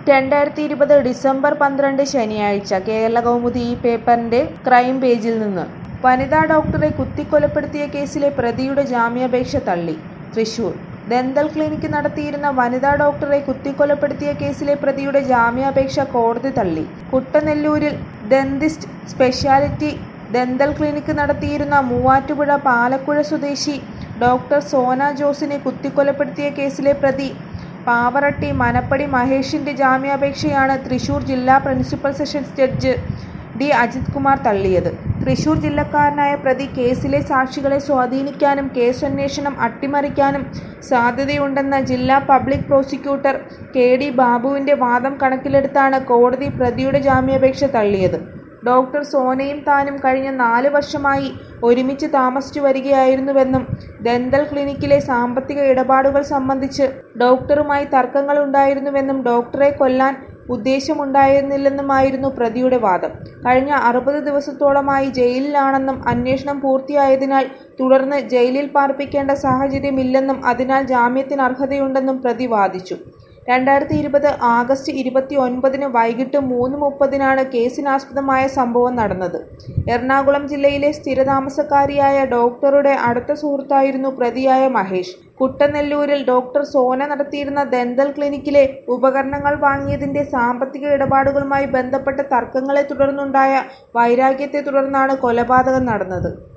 രണ്ടായിരത്തി ഇരുപത് ഡിസംബർ പന്ത്രണ്ട് ശനിയാഴ്ച കേരളകൗമുദി ഈ പേപ്പറിന്റെ ക്രൈം പേജിൽ നിന്ന് വനിതാ ഡോക്ടറെ കുത്തിക്കൊലപ്പെടുത്തിയ കേസിലെ പ്രതിയുടെ ജാമ്യാപേക്ഷ തള്ളി തൃശൂർ ദന്തൽ ക്ലിനിക്ക് നടത്തിയിരുന്ന വനിതാ ഡോക്ടറെ കുത്തിക്കൊലപ്പെടുത്തിയ കേസിലെ പ്രതിയുടെ ജാമ്യാപേക്ഷ കോടതി തള്ളി കുട്ടനെല്ലൂരിൽ ഡെന്തിസ്റ്റ് സ്പെഷ്യാലിറ്റി ദന്തൽ ക്ലിനിക്ക് നടത്തിയിരുന്ന മൂവാറ്റുപുഴ പാലക്കുഴ സ്വദേശി ഡോക്ടർ സോന ജോസിനെ കുത്തിക്കൊലപ്പെടുത്തിയ കേസിലെ പ്രതി പാവറട്ടി മനപ്പടി മഹേഷിന്റെ ജാമ്യാപേക്ഷയാണ് തൃശൂർ ജില്ലാ principal sessions judge D Ajith Kumar തള്ളിയത് തൃശൂർ ജില്ലക്കാരനായ പ്രതി കേസിലെ സാക്ഷികളെ സ്വാധീനിക്കാനും കേസന്വേഷണം അട്ടിമറിക്കാനും സാധ്യതയുണ്ടെന്ന ജില്ലാ പബ്ലിക് പ്രോസിക്യൂട്ടർ കെ ഡി ബാബുവിന്റെ വാദം കണക്കിലെടുത്താണ് കോടതി പ്രതിയുടെ ജാമ്യാപേക്ഷ തള്ളിയത് ഡോക്ടർ സോനയും താനും കഴിഞ്ഞ നാല് വർഷമായി ഒരുമിച്ച് താമസിച്ചു വരികയായിരുന്നുവെന്നും ദന്തൽ ക്ലിനിക്കിലെ സാമ്പത്തിക ഇടപാടുകൾ സംബന്ധിച്ച് ഡോക്ടറുമായി തർക്കങ്ങളുണ്ടായിരുന്നുവെന്നും ഡോക്ടറെ കൊല്ലാൻ ഉദ്ദേശമുണ്ടായിരുന്നില്ലെന്നുമായിരുന്നു പ്രതിയുടെ വാദം കഴിഞ്ഞ അറുപത് ദിവസത്തോളമായി ജയിലിലാണെന്നും അന്വേഷണം പൂർത്തിയായതിനാൽ തുടർന്ന് ജയിലിൽ പാർപ്പിക്കേണ്ട സാഹചര്യമില്ലെന്നും അതിനാൽ ജാമ്യത്തിന് അർഹതയുണ്ടെന്നും പ്രതി വാദിച്ചു രണ്ടായിരത്തി ഇരുപത് ആഗസ്റ്റ് ഇരുപത്തി ഒൻപതിന് വൈകിട്ട് മൂന്ന് മുപ്പതിനാണ് കേസിനാസ്പദമായ സംഭവം നടന്നത് എറണാകുളം ജില്ലയിലെ സ്ഥിരതാമസക്കാരിയായ ഡോക്ടറുടെ അടുത്ത സുഹൃത്തായിരുന്നു പ്രതിയായ മഹേഷ് കുട്ടനെല്ലൂരിൽ ഡോക്ടർ സോന നടത്തിയിരുന്ന ദന്തൽ ക്ലിനിക്കിലെ ഉപകരണങ്ങൾ വാങ്ങിയതിന്റെ സാമ്പത്തിക ഇടപാടുകളുമായി ബന്ധപ്പെട്ട തർക്കങ്ങളെ തുടർന്നുണ്ടായ വൈരാഗ്യത്തെ തുടർന്നാണ് കൊലപാതകം നടന്നത്